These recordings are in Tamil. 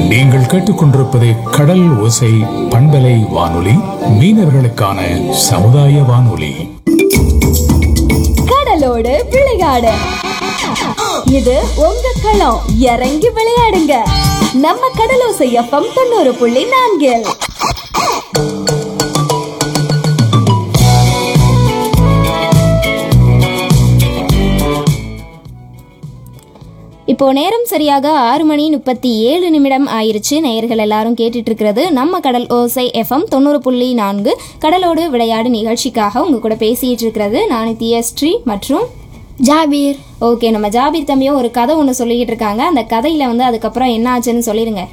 நீங்கள் கேட்டுக்கொண்டிருப்பது கடல் ஓசை பண்பலை வானொலி மீனவர்களுக்கான சமுதாய வானொலி கடலோடு விளையாடு இது உங்க களம் இறங்கி விளையாடுங்க நம்ம கடலோசை எஃப்எம் தொண்ணூறு புள்ளி நான்கில் இப்போ நேரம் சரியாக ஆறு மணி முப்பத்தி ஏழு நிமிடம் ஆயிருச்சு நேயர்கள் எல்லாரும் கேட்டுட்டு இருக்கிறது நம்ம கடல் ஓசை எஃப்எம் தொண்ணூறு புள்ளி நான்கு கடலோடு விளையாடு நிகழ்ச்சிக்காக உங்க கூட பேசிட்டு இருக்கிறது நான் தியஸ்ரீ மற்றும் ஜாபீர் ஓகே நம்ம ஜாபீர் தம்பியும் ஒரு கதை ஒன்று சொல்லிக்கிட்டு இருக்காங்க அந்த கதையில வந்து அதுக்கப்புறம் என்ன ஆச்சுன்னு சொல்லிடுங்க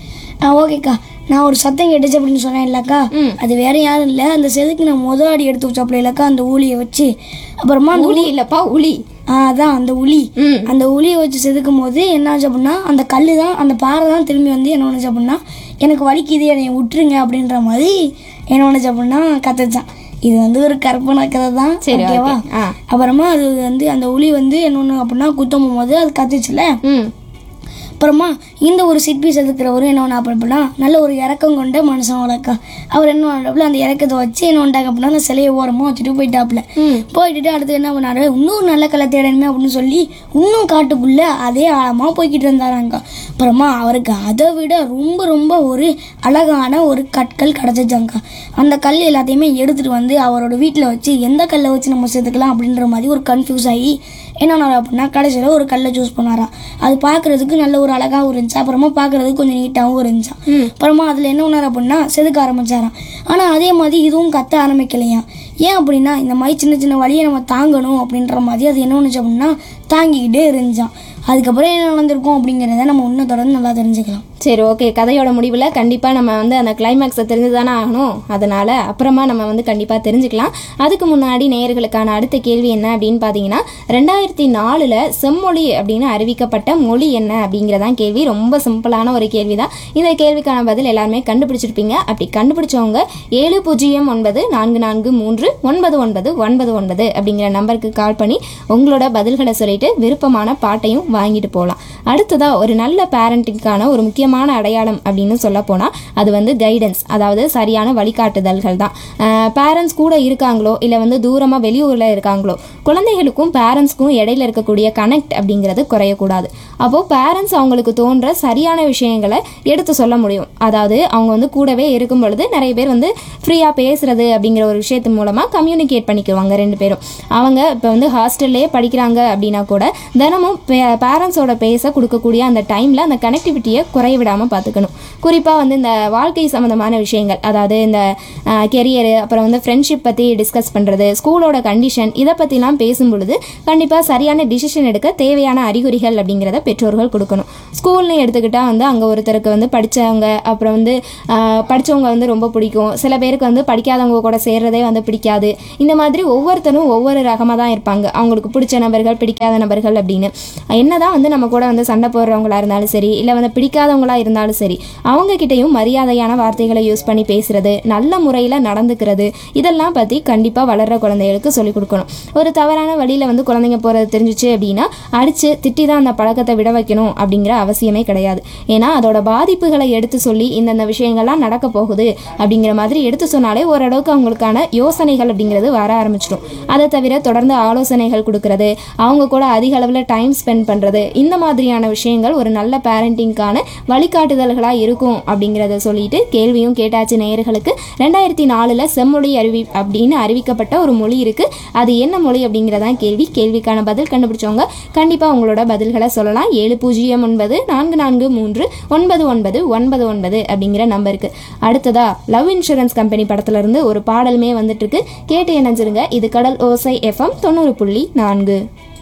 ஆ ஓகேக்கா நான் ஒரு சத்தம் கேட்டுச்சு அப்படின்னு சொன்னேன் இல்லக்கா ம். அது வேற யாரும் இல்லை அந்த செதுக்கு நான் முத அடி எடுத்து வச்சாப்புல இல்லக்கா அந்த ஊழியை வச்சு அப்புறமா அந்த உளி இல்லப்பா உளி ஆ அதான் அந்த உளி ம். அந்த உளியை வச்சு செதுக்கும் போது என்ன ஆச்சு அப்படின்னா அந்த கல் தான் அந்த பாறை தான் திரும்பி வந்து என்ன பண்ணுச்சு அப்படின்னா எனக்கு வலிக்குது என்னை விட்டுருங்க அப்படின்ற மாதிரி என்ன பண்ணுச்சு அப்படின்னா கத்துச்சான் இது வந்து ஒரு கற்பனை கதை தான் சரி, ஓகேவா okay. ஆ. அப்புறமா அது வந்து அந்த உளி வந்து என்ன ஒன்று அப்படின்னா குத்தம் போது அது கத்துச்சுல ம் அப்புறமா இந்த ஒரு சிற்பி செதுக்கிறவர் என்ன ஒன்று அப்படின்னா நல்ல ஒரு இறக்கம் கொண்ட மனுஷன் வளர்க்கா அவர் என்ன பண்ணாப்புல அந்த இறக்கத்தை வச்சு என்ன பண்ணாங்க அப்படின்னா அந்த சிலையை ஓரமாக வச்சுட்டு போயிட்டாப்புல போயிட்டு அடுத்து என்ன பண்ணாரு இன்னும் நல்ல கலை தேடணுமே அப்படின்னு சொல்லி இன்னும் காட்டுக்குள்ள அதே ஆழமாக போய்கிட்டு இருந்தாராங்க அப்புறமா அவருக்கு அதை விட ரொம்ப ரொம்ப ஒரு அழகான ஒரு கற்கள் கிடச்சிச்சாங்க அந்த கல் எல்லாத்தையுமே எடுத்துட்டு வந்து அவரோட வீட்டில் வச்சு எந்த கல்லை வச்சு நம்ம சேர்த்துக்கலாம் அப்படின்ற மாதிரி ஒரு கன்ஃபியூஸ் ஆகி என்ன பண்ணாரு அப்படின்னா கடைசியில் ஒரு கல்லை சூஸ் பண்ணாராம் அது பார்க்கறதுக்கு நல்ல ஒரு அழகாகவும் இருந்துச்சு அப்புறமா பார்க்கறதுக்கு கொஞ்சம் நீட்டாகவும் இருந்துச்சாம் அப்புறமா அதில் என்ன பண்ணாரு அப்படின்னா செதுக்க ஆரம்பிச்சாராம் ஆனால் அதே மாதிரி இதுவும் கத்த ஆரம்பிக்கலையாம் ஏன் அப்படின்னா இந்த மாதிரி சின்ன சின்ன வழியை நம்ம தாங்கணும் அப்படின்ற மாதிரி அது என்ன பண்ணுச்சு அப்படின்னா தாங்கிக்கிட்டே இருந்துச்சான் அதுக்கப்புறம் என்ன நடந்திருக்கும் அப்படிங்கிறத நம்ம இன்னும் தொடர்ந்து நல்லா தெரிஞ்சுக்கலாம் சரி ஓகே கதையோட முடிவில் கண்டிப்பாக நம்ம வந்து அந்த கிளைமேக்ஸை தெரிஞ்சு தானே ஆகணும் அதனால் அப்புறமா நம்ம வந்து கண்டிப்பாக தெரிஞ்சுக்கலாம் அதுக்கு முன்னாடி நேயர்களுக்கான அடுத்த கேள்வி என்ன அப்படின்னு பார்த்தீங்கன்னா ரெண்டாயிரத்தி நாலில் செம்மொழி அப்படின்னு அறிவிக்கப்பட்ட மொழி என்ன அப்படிங்கிறதான் கேள்வி ரொம்ப சிம்பிளான ஒரு கேள்வி தான் இந்த கேள்விக்கான பதில் எல்லாருமே கண்டுபிடிச்சிருப்பீங்க அப்படி கண்டுபிடிச்சவங்க ஏழு பூஜ்ஜியம் ஒன்பது நான்கு நான்கு மூன்று ஒன்பது ஒன்பது ஒன்பது ஒன்பது அப்படிங்கிற நம்பருக்கு கால் பண்ணி உங்களோட பதில்களை சொல்லிட்டு விருப்பமான பாட்டையும் வாங்கிட்டு போகலாம் அடுத்ததா ஒரு நல்ல பேரண்டிங்கான ஒரு முக்கியமான அடையாளம் அப்படின்னு சொல்ல போனால் அது வந்து கைடன்ஸ் அதாவது சரியான வழிகாட்டுதல்கள் தான் பேரண்ட்ஸ் கூட இருக்காங்களோ இல்லை வந்து தூரமாக வெளியூரில் இருக்காங்களோ குழந்தைகளுக்கும் பேரண்ட்ஸ்க்கும் இடையில இருக்கக்கூடிய கனெக்ட் அப்படிங்கிறது குறையக்கூடாது அப்போது பேரண்ட்ஸ் அவங்களுக்கு தோன்ற சரியான விஷயங்களை எடுத்து சொல்ல முடியும் அதாவது அவங்க வந்து கூடவே இருக்கும் பொழுது நிறைய பேர் வந்து ஃப்ரீயாக பேசுறது அப்படிங்கிற ஒரு விஷயத்து மூலமாக கம்யூனிகேட் பண்ணிக்குவாங்க ரெண்டு பேரும் அவங்க இப்போ வந்து ஹாஸ்டல்லே படிக்கிறாங்க அப்படின்னா கூட தினமும் பேரண்ட்ஸோட பேச கொடுக்கக்கூடிய அந்த டைமில் அந்த கனெக்டிவிட்டியை குறைய விடாமல் பார்த்துக்கணும் குறிப்பாக வந்து இந்த வாழ்க்கை சம்மந்தமான விஷயங்கள் அதாவது இந்த கெரியரு அப்புறம் வந்து ஃப்ரெண்ட்ஷிப் பற்றி டிஸ்கஸ் பண்ணுறது ஸ்கூலோட கண்டிஷன் இதை பற்றிலாம் பேசும் பொழுது கண்டிப்பாக சரியான டிசிஷன் எடுக்க தேவையான அறிகுறிகள் அப்படிங்கிறத பெற்றோர்கள் கொடுக்கணும் ஸ்கூல்னு எடுத்துக்கிட்டால் வந்து அங்கே ஒருத்தருக்கு வந்து படித்தவங்க அப்புறம் வந்து ஆஹ், படிச்சவங்க வந்து ரொம்ப பிடிக்கும் சில பேருக்கு வந்து படிக்காதவங்க கூட சேர்றதே வந்து பிடிக்காது இந்த மாதிரி ஒவ்வொருத்தரும் ஒவ்வொரு ரகமாக தான் இருப்பாங்க அவங்களுக்கு பிடிச்ச நபர்கள் பிடிக்காத நபர்கள் அப்படின்னு என்னதான் வந்து நம்ம கூட வந்து சண்டை போடுறவங்களா இருந்தாலும் சரி இல்லை வந்து பிடிக்காதவங்களா இருந்தாலும் சரி அவங்க கிட்டயும் மரியாதையான வார்த்தைகளை யூஸ் பண்ணி பேசுறது நல்ல முறையில் நடந்துக்கிறது இதெல்லாம் பற்றி கண்டிப்பாக வளர்ற குழந்தைகளுக்கு சொல்லிக் கொடுக்கணும் ஒரு தவறான வழியில் வந்து குழந்தைங்க போகிறது தெரிஞ்சிச்சு அப்படின்னா அடித்து திட்டி தான் அந்த பழக்கத்தை விட வைக்கணும் அப்படிங்கிற அவசியமே கிடையாது ஏன்னா அதோட பாதிப்புகளை எடுத்து சொல்லி இந்தந்த விஷயங்கள்லாம் நடக்க போகுது அப்படிங்கிற மாதிரி எடுத்து சொன்னாலே ஓரளவுக்கு அவங்களுக்கான யோசனைகள் அப்படிங்கிறது வர ஆரம்பிச்சிடும் அதை தவிர தொடர்ந்து ஆலோசனைகள் கொடுக்கறது அவங்க கூட அதிக அளவில் டைம் ஸ்பெண்ட் பண்ணுறது இந்த மாதிரியான விஷயங்கள் ஒரு நல்ல பேரண்டிங்கான வழிகாட்டுதல்களாக இருக்கும் அப்படிங்கிறத சொல்லிட்டு கேள்வியும் கேட்டாச்சு நேயர்களுக்கு ரெண்டாயிரத்தி நாலில் செம்மொழி அறிவி அப்படின்னு அறிவிக்கப்பட்ட ஒரு மொழி இருக்குது அது என்ன மொழி அப்படிங்கிறதான் கேள்வி கேள்விக்கான பதில் கண்டுபிடிச்சவங்க கண்டிப்பாக உங்களோட பதில்களை சொல்லலாம் ஏழு பூஜ்ஜியம் ஒன்பது நான்கு நான்கு மூன்று ஒன்பது ஒன்பது ஒன்பது ஒன்பது அப்படிங்கிற நம்பருக்கு அடுத்ததா லவ் இன்சூரன்ஸ் கம்பெனி படத்துல இருந்து ஒரு பாடலுமே வந்துட்டு இருக்கு கேட்டு இணைஞ்சிருங்க இது கடல் ஓசை எஃப்எம் தொண்ணூறு புள்ளி நான்கு